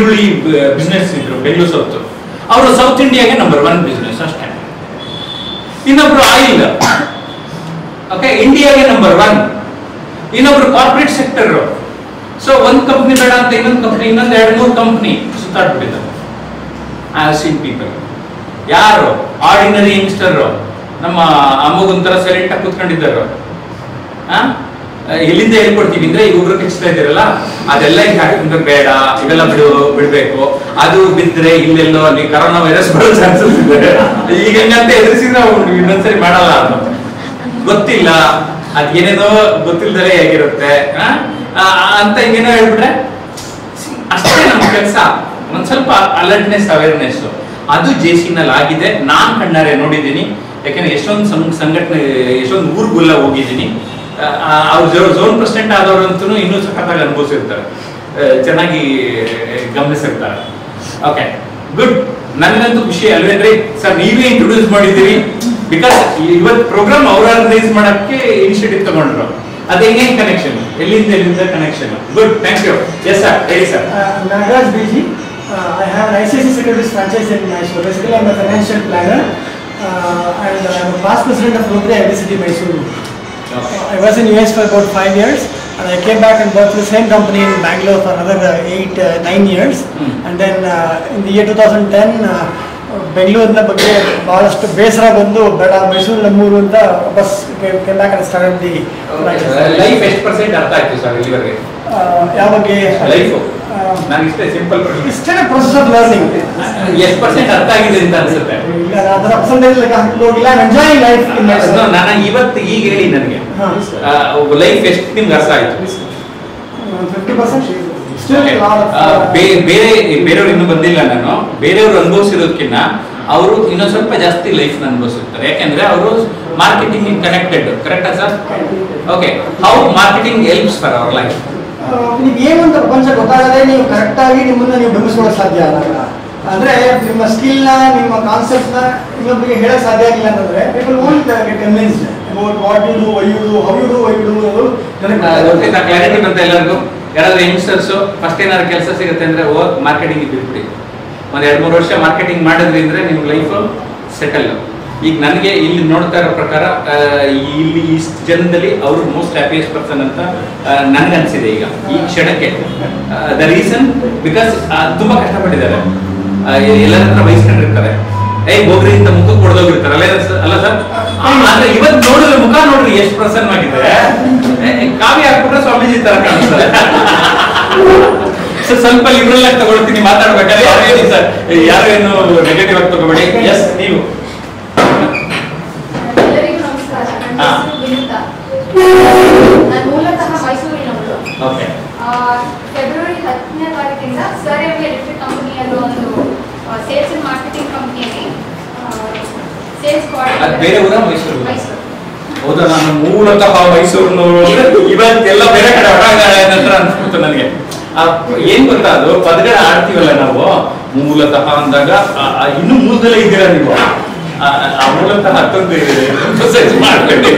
ಈರುಳ್ಳಿ ಬಿಸ್ನೆಸ್ ಇದ್ರು ಬೆಂಗಳೂರು ಸೌತ್ ಅವರು ಸೌತ್ ಇಂಡಿಯಾಗೆ ನಂಬರ್ ಒನ್ ಬಿಸ್ನೆಸ್ ಅಷ್ಟೇ ಇನ್ನೊಬ್ರು ಆಯಿಲ್ ಓಕೆ ಇಂಡಿಯಾಗೆ ನಂಬರ್ ಒನ್ ಇನ್ನೊಬ್ರು ಕಾರ್ಪೊರೇಟ್ ಸೆಕ್ಟರ್ ಸೊ ಒಂದ್ ಕಂಪ್ನಿ ಬೇಡ ಅಂತ ಇನ್ನೊಂದು ಕಂಪ್ನಿ ಇನ್ನೊಂದು ಎರಡು ಮೂರು ಕಂಪ್ನಿ ಸುತ್ತಾಡ್ಬಿಟ್ಟಿದ್ದಾರೆ ಐ ಹ್ಯಾವ್ ಸೀನ್ ಪೀಪಲ್ ಯಾರು ಆರ್ಡಿನರಿ ಯಂಗ್ಸ್ಟರ್ ನಮ್ಮ ಅಮ್ಮಗೊಂಥರ ಸೈಲೆಂಟ್ ಆಗಿ ಕೂತ್ಕೊಂಡಿದ್ದರು ಆ? ಎಲ್ಲಿಂದ ಹೇಳ್ಕೊಡ್ತೀವಿ ಅಂದ್ರೆ ಈ ಉಗ್ರ ಕಿಚ್ತಾ ಇದ್ದೀರಲ್ಲ ಅದೆಲ್ಲ ಈಗ ಹಾಕಿದ್ರೆ ಬೇಡ ಇವೆಲ್ಲ ಬಿಡು ಬಿಡ್ಬೇಕು ಅದು ಬಿದ್ರೆ ಇಲ್ಲೆಲ್ಲೋ ಅಲ್ಲಿ ಕರೋನಾ ವೈರಸ್ ಬರೋ ಚಾನ್ಸಸ್ ಇದೆ ಈಗ ಹೆಂಗಂತ ಎದುರಿಸಿದ್ರೆ ಅವ್ನು ಇನ್ನೊಂದ್ಸರಿ ಮಾಡಲ್ಲ ಅದು ಗೊತ್ತಿಲ್ಲ ಅದ್ ಏನೇನೋ ಗೊತ್ತಿಲ್ದಲೇ ಹೇಗಿರುತ್ತೆ ಆ? ಆ, ಅಂತ ಹಿಂಗೇನೋ ಹೇಳ್ಬಿಟ್ರೆ ಅಷ್ಟೇ ನಮ್ಮ ಕೆಲಸ ಒಂದ್ ಸ್ವಲ್ಪ ಅಲರ್ಟ್ನೆಸ್ ಅವೇರ್ನೆಸ್ ಅದು ಜೇಸಿನಲ್ಲಿ ಆಗಿದೆ ನಾನ್ ಕಣ್ಣಾರೆ ನೋಡಿದ್ದೀನಿ ಯಾಕಂದ್ರೆ ಎಷ್ಟೊಂದು ಸಂ- ಸಂಘಟನೆ ಎಷ್ಟೊಂದು ಊರ್ಗೆಲ್ಲ ಹೋಗಿದ್ದೀನಿ ಅವ್ರು ಝೋನ್ ಪ್ರೆಸಿಡೆಂಟ್ ಆದವ್ರಂತೂ ಇನ್ನೂ ಸಖತ್ತಾಗಿ ಅನುಭವಿಸಿರ್ತಾರೆ ಆ, ಚೆನ್ನಾಗಿ ಗಮನಿಸಿರ್ತಾರೆ ಓಕೆ ಗುಡ್ ನನಗಂತೂ ಖುಷಿ ಅಲ್ವೇನ್ರಿ ಸರ್ ನೀವೇ ಇಂಟ್ರೊಡ್ಯೂಸ್ ಮಾಡಿದ್ದೀರಿ ಬಿಕಾಸ್ ಇವತ್ತು ಪ್ರೋಗ್ರಾಮ್ ಅವ್ರು ಆರ್ಗನೈಸ್ ಮಾಡಕ್ಕೆ ಇನಿಷಿಯೇಟಿವ್ ತಗೊಂಡ್ರು ಅದು ಹೆಂಗೆ ಕನೆಕ್ಷನ್ ಎಲ್ಲಿಂದ ಎಲ್ಲಿಂದ connection good thank you yes sir ಹೇಳಿ sir Uh, Nagaraj BG. Uh, I have an ICICI Securities franchise in Mysore. Basically, I'm a financial planner uh, and I'm a past president of Rotary IBCD Mysore. Uh, I was in US for about five years and I came back and worked for the same company in Bangalore for another uh, eight, uh, nine years. Hmm. And then uh, in the year 2010, uh, ಬೆಂಗಳೂರಿನ ಬಗ್ಗೆ ಬಹಳಷ್ಟು ಬೇಸರ ಬಂದು ಬೇಡ ಮೈಸೂರು ನಮ್ಮೂರು ಅಂತ ವಾಪಸ್ came back and start the life ಎಷ್ಟು ಪರ್ಸೆಂಟ್ ಅರ್ಥ ಆಯ್ತು ಸರ್ ಇಲ್ಲಿವರೆಗೆ ಯಾವ ಬಗ್ಗೆ ಲೈಫ್ ಆ, ನಾನು ಇಷ್ಟೇ ಸಿಂಪಲ್ ಇಷ್ಟೇ ಪ್ರೊಸೆಸ್ ಆಫ್ ಲರ್ನಿಂಗ್ ಎಷ್ಟು ಪರ್ಸೆಂಟ್ ಅರ್ಥ ಆಗಿದೆ ಅಂತ ಅನ್ಸುತ್ತೆ ಇಲ್ಲ ಅದರ ಪರ್ಸೆಂಟೇಜ್ ಲೆಕ್ಕ ಹಾಕಿ ಹೋಗಿಲ್ಲ ಎಂಜಾಯ್ ಲೈಫ್ ಇನ್ ಅದು ನಾನು ಇವತ್ತು ಈಗ ಹೇಳಿ ನನಗೆ ಲೈಫ್ ಎಷ್ಟು ನಿಮ್ಗೆ ಅರ್ಥ ಆಯ್ತು ಫಿಫ್ಟಿ ಪರ್ಸೆಂಟ್ ಸ್ಟಿಲ್ Okay. ಆ, ಬೇ- ಬೇರೆ ಬೇರೆಯವ್ರು ಇನ್ನೂ ಬಂದಿಲ್ಲ ನಾನು ಬೇರೆಯವ್ರು ಅನುಭವಿಸಿರೋದಕ್ಕಿಂತ ಅವರು ಇನ್ನೊಂದು ಸ್ವಲ್ಪ ಜಾಸ್ತಿ ಲೈಫ್ ಅನುಭವಿಸಿರ್ತಾರೆ ಯಾಕೆಂದ್ರೆ ಅವರು ಮಾರ್ಕೆಟಿಂಗ್ ಕನೆಕ್ಟೆಡ್ ಕರೆಕ್ಟಾ sir okay how marketing helps for our life ನಿಮ್ಗೆ ಏನು ಅಂತ ಪ್ರಪಂಚ ಗೊತ್ತಾಗದೆ ನೀವು ಕರೆಕ್ಟ್ ಆಗಿ ನಿಮ್ಮನ್ನ ನೀವು ಬಿಂಬಿಸ್ಕೊಳ್ಳೋಕೆ ಸಾಧ್ಯ ಆಗಲ್ಲ ಅಂದ್ರೆ ನಿಮ್ಮ ಸ್ಕಿಲ್ ನ ನಿಮ್ಮ ಕಾನ್ಸೆಪ್ಟ್ ನ ಇನ್ನೊಬ್ಬರಿಗೆ ಹೇಳಕ್ ಸಾಧ್ಯ ಆಗಿಲ್ಲ ಅಂತಂದ್ರೆ people won't get convinced about what you do why you do how you do why you do ಅನ್ನೋದು ಜನಕ್ಕೆ ಕ್ಲಾರಿಟಿ ಬಂತ ಎಲ್ಲರಿಗೂ ಯಾರಾದ್ರೂ ಯಂಗ್ಸ್ಟರ್ಸ್ ಫಸ್ಟ್ ಏನಾದ್ರು ಕೆಲಸ ಸಿಗುತ್ತೆ ಅಂದ್ರೆ ಹೋಗ್ ಮಾರ್ಕೆಟಿಂಗ್ ಬಿಟ್ಬಿಡಿ ಒಂದ್ ಎರಡ್ ಮೂರು ವರ್ಷ ಮಾರ್ಕೆಟಿಂಗ್ ಮಾಡಿದ್ರಿ ಅಂದ್ರೆ ನಿಮ್ ಲೈಫ್ ಸೆಟಲ್ ಈಗ ನನಗೆ ಇಲ್ಲಿ ನೋಡ್ತಾ ಇರೋ ಪ್ರಕಾರ ಆ, ಇಲ್ಲಿ ಇಷ್ಟು ಜನದಲ್ಲಿ ಅವರು ಮೋಸ್ಟ್ ಹ್ಯಾಪಿಯೆಸ್ಟ್ ಪರ್ಸನ್ ಅಂತ ನನ್ಗನ್ಸಿದೆ ಈಗ ಈ ಕ್ಷಣಕ್ಕೆ ದ ರೀಸನ್ ಬಿಕಾಸ್ ತುಂಬಾ ಕಷ್ಟಪಟ್ಟಿದ್ದಾರೆ ಆ, ಎಲ್ಲರ ಹತ್ರ ಬಯಸ್ಕೊಂಡಿರ್ತಾರೆ ಏಯ್ ಹೋಗ್ರಿ ಅಂತ ಮುಖ ಕೊಡ್ದೋಗಿರ್ತಾರೆ ಅಲ್ಲ ಸರ್- ಅಲ್ಲ ಸರ್ ಆದ್ರೆ ಇವತ್ತು ನೋಡಿದ್ರೆ ಮುಖ ನೋಡ್ರಿ ಎಷ್ಟು ಪ್ರಸನ್ನವಾಗಿದೆ ಏ, ಕಾವ್ಯ ಹಾಕ್ಬಿಟ್ರೆ ಸ್ವಾಮೀಜಿ ತರ ಕಾಣಿಸ್ತಾರೆ ಸೊ ಸ್ವಲ್ಪ ಲಿಬ್ರಲ್ ಆಗಿ ತಗೊಳ್ತೀನಿ ಮಾತಾಡ್ಬೇಕಾದ್ರೆ ಯಾರು ಹೇಳಿ ಸರ್ ಯಾರು ಏನು ನೆಗೆಟಿವ್ ಆಗಿ ತಗೋಬೇಡಿ ಎಸ್ ನೀವು ಎಲ್ಲರಿಗೂ ನಮಸ್ಕಾರ ನನ್ನ ಹಾ. ಹೆಸರು ವಿನುತಾ ನಾನು ಮೂಲತಃ ಮೈಸೂರಿನವಳು ಓಕೆ ಆ, ಫೆಬ್ರವರಿ ಹತ್ತನೇ ತಾರೀಕಿಂದ ಸರ್ ಎಂ ಎಲೆಕ್ಟ್ರಿಕ್ ಕಂಪನಿಯಲ್ಲೂ ಒಂದು ಸೇಲ್ಸ್ ಅಂಡ್ ಮಾರ್ಕೆಟಿಂಗ್ ಕಂಪನಿಯಲ್ಲಿ ಸೇಲ್ಸ್ ಅದು ಬೇರೆ ಊರ ಮೈಸೂರು ಮೈಸೂರು ಹೌದಾ ನಾನು ಮೂಲತಃ ಮೈಸೂರಿನವರು ಇವತ್ತೆಲ್ಲ ಬೇರೆ ಕಡೆ ಹೊರಗಾಳೆ ನಂತರ ಅನ್ಸ್ಬಿಡ್ತು ನನಗೆ ಆ, ಏನ್ ಗೊತ್ತಾ ಅದು ಪದಗಳ ಆಡ್ತೀವಲ್ಲ ನಾವು ಮೂಲತಃ ಅಂದಾಗ ಆ, ಆ, ಇನ್ನೂ ಮೂಲದಲ್ಲೇ ಇದ್ದೀರಾ ನೀವು ಆ, ಆ ಮೂಲತಃ ಹತ್ತೊಂದು emphasize ಮಾಡ್ಬೇಡಿ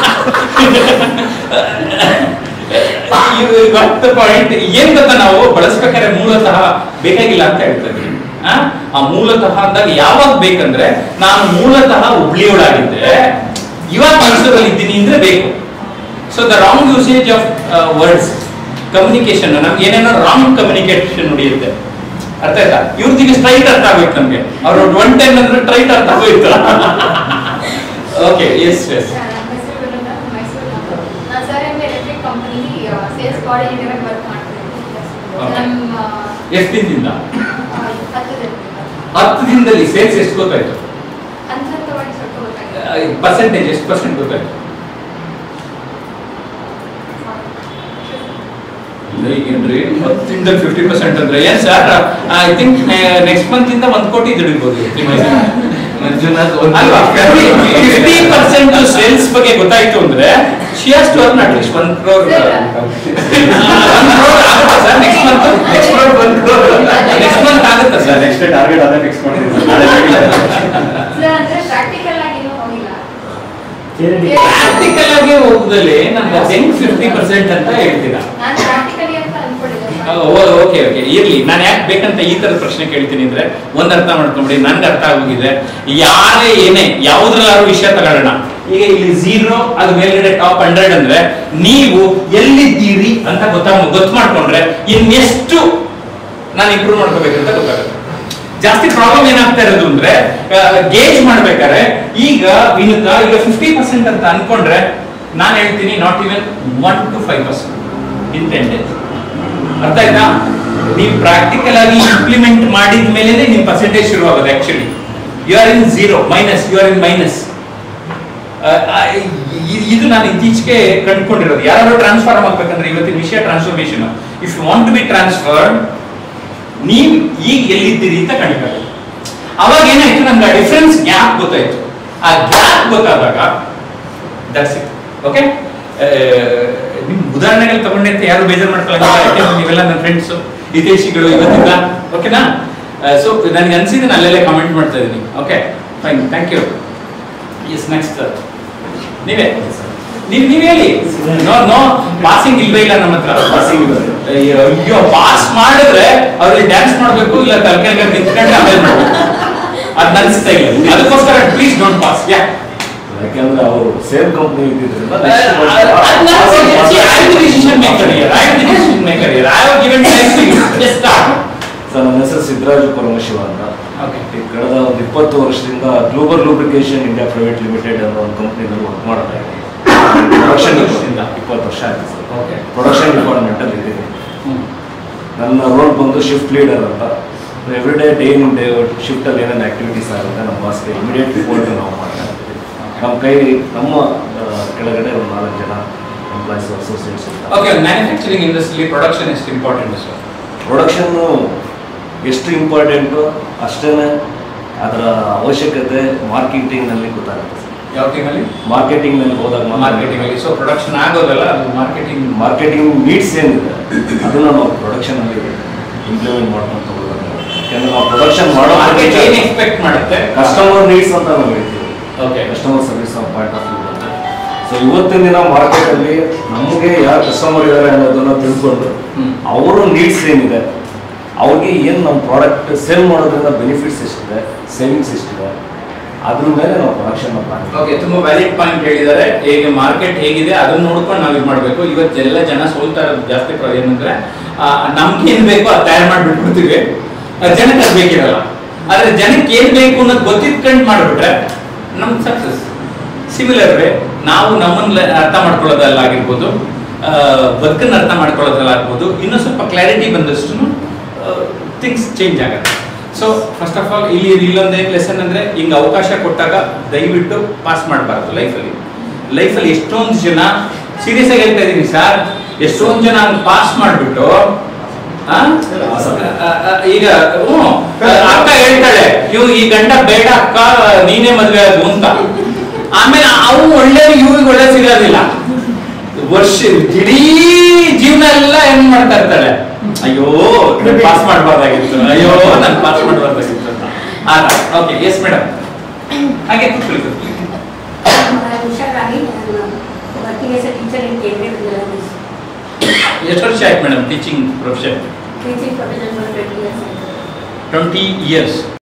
ಪಾಯಿಂಟ್ ಏನ್ ಗೊತ್ತಾ ನಾವು ಬಳಸ್ಬೇಕಾದ್ರೆ ಮೂಲತಃ ಬೇಕಾಗಿಲ್ಲ ಅಂತ ಹೇಳ್ತಾ ಇದ್ವಿ ಆ? ಆ ಮೂಲತಃ ಅಂದಾಗ ಯಾವಾಗ ಬೇಕಂದ್ರೆ ನಾನು ಮೂಲತಃ ಹುಬ್ಳಿಯೊಳಗಿದ್ದೆ ಇವಾಗ ಮೈಸೂರಲ್ಲಿ ಇದ್ದೀನಿ ಅಂದ್ರೆ ಬೇಕು so the wrong usage of words communication ನಮ್ಗೆ ಏನೇನೋ ರಾಂಗ್ ಕಮ್ಯುನಿಕೇಶನ್ ನಡೆಯುತ್ತೆ ಅರ್ಥ ಆಯ್ತಾ ಇವ್ರದಿಗೆ ಸ್ಟ್ರೈಟ್ ಅರ್ಥ ಆಗೋಯ್ತು ನಮ್ಗೆ ಅವ್ರು ಒನ್ ಟೆನ್ ಅಂದ್ರೆ ಸ್ಟ್ರೈಟ್ ಅರ್ಥ ಆಗೋಯ್ತು ಓಕೆ ಎಸ್ ಎಸ್ ನನ್ನ ಹೆಸರು ವಿನುತಾ ಮೈಸೂರಿನವಳು ನಾನು ಸರ್ ಎಂ ಎಲೆಕ್ಟ್ರಿಕ್ ಕಂಪನಿಲಿ ಸೇಲ್ಸ್ ಕೋಆರ್ಡಿನೇಟರ್ ಆಗಿ ವರ್ಕ್ ಮಾಡ್ತೀನಿ Okay. ನಮ್ಮ ಎಷ್ಟು ದಿನದಿಂದ ಆ, ಹತ್ತದಲ್ಲಿ ಹತ್ತು ದಿನದಲ್ಲಿ ಸೇಲ್ಸ್ ಎಷ್ಟು ಗೊತ್ತಾಯ್ತು ಹಂತ ಹಂತವಾಗಿ ಸ್ವಲ್ಪ ಗೊತ್ತಾಗಿದೆ ಪರ್ಸೆಂಟೇಜ್ ಎಷ್ಟು ಪರ್ಸೆಂಟ್ ಗೊತ್ತಾಯ್ತು ಈಗೇನ್ರಿ ಹತ್ತಿಂದ ಫಿಫ್ಟಿ ಪರ್ಸೆಂಟ್ ಅಂದ್ರೆ ಏನ್ sir I think next month ಇಂದ ಒಂದ್ ಕೋಟಿ ದುಡಿಬಹುದು ಅಲ್ವಾ ಫಿಫ್ಟಿ ಪರ್ಸೆಂಟ್ ಸೇಲ್ಸ್ ಬಗ್ಗೆ ಗೊತ್ತಾಯ್ತು ಅಂದ್ರೆ she has to earn at least one crore sir next month next month one crore next month ಆಗುತ್ತಾ ಸರ್ ನೆಕ್ಸ್ಟ್ ಟಾರ್ಗೆಟ್ ಅದೇ ಫಿಕ್ಸ್ ಮಾಡಿದ್ದೀನಿ ನಾಳೆ ಬೇಕಿಲ್ಲ. ಸರ್ ಅಂದ್ರೆ ಪ್ರಾಕ್ಟಿಕಲ್ ಆಗಿ ಇನ್ನೂ ಹೋಗಿಲ್ಲ ಪ್ರಾಕ್ಟಿಕಲ್ ಆಗಿ ಹೋಗುದಲ್ಲಿ ನಮ್ಗೆ ಹೆಂಗ್ ಫಿಫ್ಟಿ ಪರ್ಸೆಂಟ್ ಅಂತ ಹೇಳ್ತೀರಾ ನಾನು ಪ್ರಾಕ್ಟಿಕಲಿ ಅಂತ ಅನ್ಕೊಂಡಿದ್ದೆ ಓಕೆ ಓಕೆ ಇರ್ಲಿ ನಾನು ಯಾಕೆ ಬೇಕಂತ ಈ ತರದ ಪ್ರಶ್ನೆ ಕೇಳ್ತೀನಿ ಅಂದ್ರೆ ಒಂದ್ ಅರ್ಥ ಮಾಡ್ಕೊಂಬಿಡಿ ನನ್ಗೆ ಅರ್ಥ ಆಗೋಗಿದೆ ಯಾರೇ ಏನೇ ಯಾವ್ದ್ರಲ್ಲಾದ್ರು ವಿಷಯ ತಗೊಳ್ಳೋಣ ಈಗ ಇಲ್ಲಿ ಝೀರೋ ಅದು ಮೇಲ್ಗಡೆ ಟಾಪ್ ಹಂಡ್ರೆಡ್ ಅಂದ್ರೆ ನೀವು ಎಲ್ಲಿದ್ದೀರಿ ಅಂತ ಗೊತ್ತಾಗ ಗೊತ್ತು ಮಾಡ್ಕೊಂಡ್ರೆ ಇನ್ನೆಷ್ಟು ನಾನು ಇಂಪ್ರೂವ್ ಮಾಡ್ಕೋಬೇಕಂತ ಗೊತ್ತಾಗುತ್ತೆ ಜಾಸ್ತಿ ಪ್ರಾಬ್ಲಮ್ ಏನಾಗ್ತಾ ಇರೋದು ಅಂದ್ರೆ ಗೇಜ್ ಮಾಡ್ಬೇಕಾದ್ರೆ ಈಗ ವಿನುತ ಈಗ ಫಿಫ್ಟಿ ಪರ್ಸೆಂಟ್ ಅಂತ ಅನ್ಕೊಂಡ್ರೆ ನಾನು ಹೇಳ್ತೀನಿ not even one two five percent in ten days ಅರ್ಥ ಆಯ್ತಾ ನೀವು ಪ್ರಾಕ್ಟಿಕಲ್ ಆಗಿ ಇಂಪ್ಲಿಮೆಂಟ್ ಮಾಡಿದ ಮೇಲೆ ನಿಮ್ ಪರ್ಸೆಂಟೇಜ್ ಶುರು ಆಗೋದು actually you are in zero minus you are in minus ಇದು ನಾನು ಇತ್ತೀಚೆಗೆ ಕಂಡುಕೊಂಡಿರೋದು ಯಾರಾದ್ರೂ ಟ್ರಾನ್ಸ್ಫಾರ್ಮ್ ಆಗ್ಬೇಕಂದ್ರೆ ಇವತ್ತಿನ ವಿಷಯ transformation if you want to be transferred ನೀವು ಈಗ ಎಲ್ಲಿದ್ದೀರಿ ಅಂತ ಕಂಡುಕೊಳ್ಳಿ ಅವಾಗ ಏನಾಯ್ತು ನಮ್ಗೆ ಆ ಡಿಫ್ರೆನ್ಸ್ ಗ್ಯಾಪ್ ಗೊತ್ತಾಯ್ತು ಆ ಗ್ಯಾಪ್ ಗೊತ್ತಾದಾಗ ದಟ್ಸ್ ಇಟ್ ಓಕೆ ನಿಮ್ ಉದಾಹರಣೆಗಳು ತಗೊಂಡೆ ಅಂತ ಯಾರು ಬೇಜಾರು ಮಾಡ್ಕೊಳ್ಳಲ್ಲ ಯಾಕೆಂದ್ರೆ ನೀವೆಲ್ಲ ನನ್ನ ಫ್ರೆಂಡ್ಸ್ ಹಿತೇಶಿಗಳು ಇವತ್ತಿಂದ ಓಕೆನಾ ಸೊ ನನಗೆ ಅನ್ಸಿದ್ದು ನಾನು ಅಲ್ಲೆಲ್ಲ ಕಾಮೆಂಟ್ ಮಾಡ್ತಾ ಇದ್ದೀನಿ okay fine thank you yes next ನೀವೇ ನೀವ್ ನೀವ್ ಹೇಳಿ ನೋ ನೋ ಪಾಸಿಂಗ್ ಇಲ್ವೇ ಇಲ್ಲ ನಮ್ಮ ಹತ್ರ Passing ಇಲ್ಲ. ಅಯ್ಯೋ ಅಯ್ಯೋ ಪಾಸ್ ಮಾಡಿದ್ರೆ ಅವ್ರಿಗೆ ಡ್ಯಾನ್ಸ್ ಮಾಡ್ಬೇಕು ಇಲ್ಲ ತಲೆಕೆಳಗೆ ನಿಂತ್ಕೊಂಡು ಆಮೇಲೆ ಮಾಡ್ಬೇಕು ಅದ್ ಅನ್ಸ್ತಾ ಇಲ್ಲ ಅದಕ್ಕೋಸ್ಕರ ಪ್ಲೀಸ್ ಡೋಂಟ್ ಪಾಸ್ ಯಾ ಯಾಕೆಂದ್ರೆ ಅವರು ಸೇಮ್ ಕಂಪ್ನಿ ಇದ್ದಿದ್ರಿಂದ I'm the decision maker here. I am the decision maker here. I have given time to you. Just start. Sir ನನ್ನ ಹೆಸರು ಸಿದ್ದರಾಜು ಪರಮಶಿವ ಅಂತ Okay. ಈ ಕಳೆದ ಒಂದು ಇಪ್ಪತ್ತು ವರ್ಷದಿಂದ global lubrication India private limited ಅನ್ನೋ ಒಂದು ಕಂಪ್ನಿನಲ್ಲಿ ವರ್ಕ್ ಮಾಡ್ತಾ ಇದ್ದೀನಿ ಪ್ರೊಡಕ್ಷನ್ ವರ್ಷದಿಂದ? ಇಪ್ಪತ್ತು ವರ್ಷ ಆಯ್ತು ಸರ್ Okay. ಪ್ರೊಡಕ್ಷನ್ ಡಿಪಾರ್ಟ್ಮೆಂಟ್ ಅಲ್ಲಿ ಇದ್ದೀನಿ ನನ್ನ ರೋಲ್ ಬಂದು ಶಿಫ್ಟ್ ಲೀಡರ್ ಅಂತ every day day in day shift ಅಲ್ಲಿ ಏನೇನು ಆಕ್ಟಿವಿಟೀಸ್ ಆಗುತ್ತೆ ನಮ್ಮ ಬಾಸ್ಗೆ ಇಮಿಡಿಯೇಟ್ ರಿಪೋರ್ಟ್ ನಾವು ಮಾಡ್ತಾ ಇರ್ತೀವಿ ನಮ್ಮ ಕೈ ನಮ್ಮ ಆ, ಕೆಳಗಡೆ ಒಂದು ನಾಲ್ಕು ಜನ ಎಂಪ್ಲಾಯ್ಸ್ ಅಸೋಸಿಯೇಟ್ಸ್ ಇರ್ತಾರೆ Okay, manufacturing industry production is important as well. ಪ್ರೊಡಕ್ಷನ್ನು ಎಷ್ಟು ಇಂಪಾರ್ಟೆಂಟು ಅಷ್ಟೇ ಅದರ ಅವಶ್ಯಕತೆ ಮಾರ್ಕೆಟಿಂಗ್ನಲ್ಲಿ ಗೊತ್ತಾಗುತ್ತೆ ಯಾವ ಟೀಮಲ್ಲಿ ಮಾರ್ಕೆಟಿಂಗ್ನಲ್ಲಿ ಹೋದಾಗ ಮಾರ್ಕೆಟಿಂಗ್ ಅಲ್ಲಿ ಸೊ ಪ್ರೊಡಕ್ಷನ್ ಆಗೋದಲ್ಲ ಅದು ಮಾರ್ಕೆಟಿಂಗ್ ಮಾರ್ಕೆಟಿಂಗ್ ನೀಡ್ಸ್ ಏನಿದೆ ಅದನ್ನು ನಾವು ಪ್ರೊಡಕ್ಷನಲ್ಲಿ ಇಂಪ್ಲಿಮೆಂಟ್ ಮಾಡ್ಕೊಂಡು ಹೋಗೋದು ಯಾಕೆಂದ್ರೆ ನಾವು ಪ್ರೊಡಕ್ಷನ್ ಮಾಡೋ ಮಾರ್ಕೆಟ್ ಏನ್ ಎಕ್ಸ್ಪೆಕ್ಟ್ ಮಾಡುತ್ತೆ ಕಸ್ಟಮರ್ ನೀಡ್ಸ್ ಅಂತ ನಾವು ಹೇಳ್ತೀವಿ okay customer service point of view ಅಂತ ಸೊ ಇವತ್ತಿನ ದಿನ ಮಾರ್ಕೆಟಲ್ಲಿ ನಮಗೆ ಯಾರು ಕಸ್ಟಮರ್ ಇದ್ದಾರೆ ಅನ್ನೋದನ್ನ ತಿಳ್ಕೊಂಡು ಹ್ಮ್. ಅವರು ನೀಡ್ಸ್ ಏನಿದೆ ಅವ್ರಿಗೆ ಏನು ನಮ್ಮ ಪ್ರಾಡಕ್ಟ್ ಸೇಲ್ ಮಾಡೋದ್ರಿಂದ ಬೆನಿಫಿಟ್ಸ್ ಎಷ್ಟಿದೆ ಸೇವಿಂಗ್ಸ್ ಎಷ್ಟಿದೆ ಅದ್ರ ಮೇಲೆ ನಾವು ಪ್ರೊಡಕ್ಷನ್ ಪ್ಲಾನ್ ಓಕೆ ತುಂಬಾ ವ್ಯಾಲಿಡ್ ಪಾಯಿಂಟ್ ಹೇಳಿದ್ದಾರೆ ಹೇಗೆ ಮಾರ್ಕೆಟ್ ಹೇಗಿದೆ ಅದನ್ನ ನೋಡ್ಕೊಂಡು ನಾವು ಇದು ಮಾಡಬೇಕು ಇವತ್ತೆಲ್ಲ ಜನ ಸೋಲ್ತಾ ಇರೋದು ಜಾಸ್ತಿ ಪ್ರ- ಏನಂದ್ರೆ ಆ, ನಮ್ಗೆ ಏನ್ ಬೇಕೋ ಅದು ತಯಾರು ಮಾಡ್ಬಿಟ್ಬಿಡ್ತೀವಿ ಆ, ಜನಕ್ಕೆ ಅದು ಬೇಕಿರಲ್ಲ ಆದ್ರೆ ಜನಕ್ಕೆ ಏನ್ ಬೇಕು ಅನ್ನೋದು ಗೊತ್ತಿಟ್ಕೊಂಡು ಮಾಡ್ಬಿಟ್ರೆ ನಮ್ಗೆ ಸಕ್ಸಸ್ ಸಿಮಿಲರ್ ವೇ ನಾವು ನಮ್ಮನ್ನ ಅರ್ಥ ಮಾಡ್ಕೊಳ್ಳೋದಲ್ಲಾಗಿರ್ಬೋದು ಆ, ಬದುಕನ್ನ ಅರ್ಥ ಮಾಡ್ಕೊಳ್ಳೋದ್ರಲ್ಲಾಗ್ಬೋದು ಇನ್ನೂ ಸ್ವಲ್ಪ ಕ್ಲಾರಿಟಿ ಬಂದಷ್ಟು ಥಿಂಗ್ಸ್ ಚೇಂಜ್ ಆಗುತ್ತೆ ಸೊ ಫಸ್ಟ್ ಆಫ್ ಆಲ್ ಇಲ್ಲಿ ಇಲ್ಲೊಂದೇ ಲೆಸನ್ ಅಂದ್ರೆ ಹಿಂಗೆ ಅವಕಾಶ ಕೊಟ್ಟಾಗ ದಯವಿಟ್ಟು ಪಾಸ್ ಮಾಡಬಾರ್ದು ಲೈಫಲ್ಲಿ ಲೈಫಲ್ಲಿ ಎಷ್ಟೊಂದು ಜನ ಸೀರಿಯಸ್ ಆಗಿ ಹೇಳ್ತಾ ಇದ್ದೀನಿ ಸರ್ ಎಷ್ಟೊಂದು ಜನ ಪಾಸ್ ಮಾಡಿಬಿಟ್ಟು ಈಗ ಹ್ಞೂ ಅಕ್ಕ ಹೇಳ್ತಾಳೆ ಇವ್ ಈ ಗಂಡ ಬೇಡ ಅಕ್ಕ ನೀನೇ ಮದ್ವೆ ಅದು ಅಂತ ಆಮೇಲೆ ಅವನು ಒಳ್ಳೆ ಇವ್ರಿಗೆ ಒಳ್ಳೆ ಸಿಗೋದಿಲ್ಲ ವರ್ಷ ಇಡೀ ಜೀವನ ಎಲ್ಲ ಏನ್ ಮಾಡ್ತಾ ಇರ್ತಾಳೆ ಅಯ್ಯೋ ಪಾಸ್ ಮಾಡಬಾರ್ದಾಗಿತ್ತು ಅಯ್ಯೋ ನಾನು ಪಾಸ್ ಮಾಡಬಾರ್ದಾಗಿತ್ತು ಅಂತ ಆಗ ಓಕೆ ಎಸ್ ಮೇಡಮ್ ಹಾಗೆ ಕೂತ್ಕೊಳ್ಳಿ, ಕೂತ್ಕೊಳ್ಳಿ. Usha Rani working as a teacher in Kendra Vidyalaya ಎಷ್ಟು ವರ್ಷ ಆಯ್ತು madam teaching profession teaching profession for twenty years twenty years